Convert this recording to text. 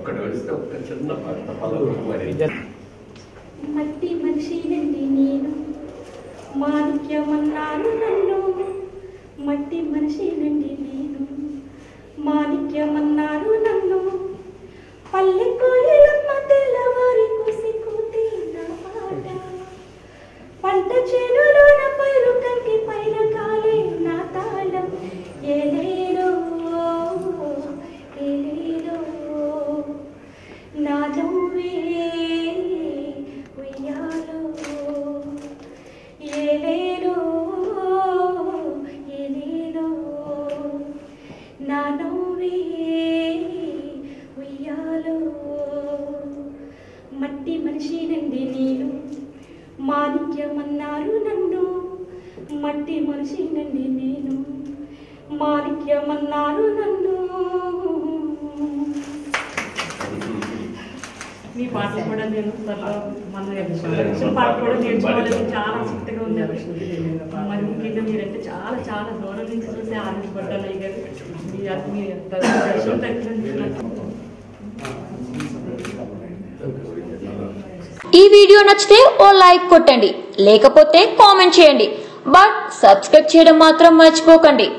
ఒక్కటి వస్తే ఒక్క చిన్న పాట పదకొండు మరి మట్టి మనిషినండి నేను మాణిక్యమన్నారు నన్ను మట్టి మనిషినండి నేను మాణిక్యమన్నారు నన్ను పల్లె కోయిలమ్మ తెల్లవారి కుసి కూతి నా పాట పంట చేనులోన పైరు కంకి పైన కాలే నా తాళం ఏలేలో ఏలేలో నా నవ్వే ఉయ్యాలో ఏలేలో ఏలేలో నా నవ్వే ఉయ్యాలో మట్టి మనిషి నుండి నేను మాణిక్యమన్నారు నన్ను మట్టి మనిషి నుండి నేను మాణిక్యమన్నారు నన్ను మీ పాటలు కూడా నేను త్వరలో మన ఎలక్షన్ పాట కూడా నేర్చుకోవాలని చాలా ఆసక్తిగా ఉంది మరి ముఖ్యంగా మీరంటే చాలా చాలా దూరం నుంచి చూసి ఆనందపడ్డాను అయ్య గారు మీ మీ దర్శనం తగ్గినందుకు ఈ వీడియో నచ్చితే ఓ లైక్ కొట్టండి లేకపోతే కామెంట్ చేయండి బట్ సబ్స్క్రైబ్ చేయడం మాత్రం మర్చిపోకండి